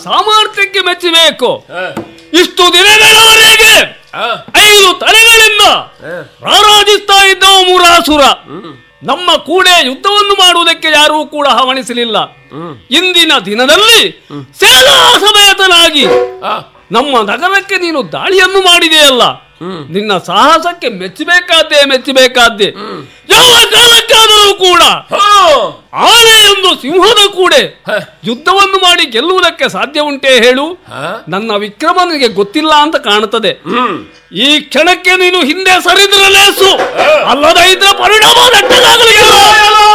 ಸಾಮರ್ಥ್ಯಕ್ಕೆ ಮೆಚ್ಚಬೇಕು ಹ, ಇಷ್ಟು ದಿನಗಳವರೆಗೆ ಹ, ಐದು ತಲೆಗಳಿಂದ ಹ, ರಾರಾಜಿಸ್ತಾ ಇದ್ದವ ಮುರಾಸುರ ಹ್ಮ್, ನಮ್ಮ ಕೂಡೆ ಯುದ್ಧವನ್ನು ಮಾಡುವುದಕ್ಕೆ ಯಾರೂ ಕೂಡ ಹವಣಿಸಲಿಲ್ಲ ಹ್ಮ್, ಇಂದಿನ ದಿನದಲ್ಲಿ ಸೇನಾ ಸಮೇತನಾಗಿ ಹ, ನಮ್ಮ ನಗರಕ್ಕೆ ನೀನು ದಾಳಿಯನ್ನು ಮಾಡಿದೆಯಲ್ಲ ಹ್ಮ್. ನಿನ್ನ ಸಾಹಸಕ್ಕೆ ಮೆಚ್ಚಬೇಕಾದ್ದೇ ಮೆಚ್ಚಬೇಕಾದ್ದೇ ಹ್ಮ್. ಯಾವ ಕಾಲಕ್ಕಾದರೂ ಕೂಡ ಹ, ಆನೆಯೊಂದು ಸಿಂಹದ ಕೂಡೆ ಹ, ಯುದ್ಧವನ್ನು ಮಾಡಿ ಗೆಲ್ಲುವುದಕ್ಕೆ ಸಾಧ್ಯ ಉಂಟೇ ಹೇಳು ಹ, ನನ್ನ ವಿಕ್ರಮ ನಿನಗೆ ಗೊತ್ತಿಲ್ಲ ಅಂತ ಕಾಣುತ್ತದೆ ಹ್ಮ್. ಈ ಕ್ಷಣಕ್ಕೆ ನೀನು ಹಿಂದೆ ಸರಿದ್ರೆ ಲೇಸು ಅಲ್ಲದ ಇದ್ರೆ ಪರಿಣಾಮ ನೆಟ್ಟಗಾಗಲಿಲ್ಲ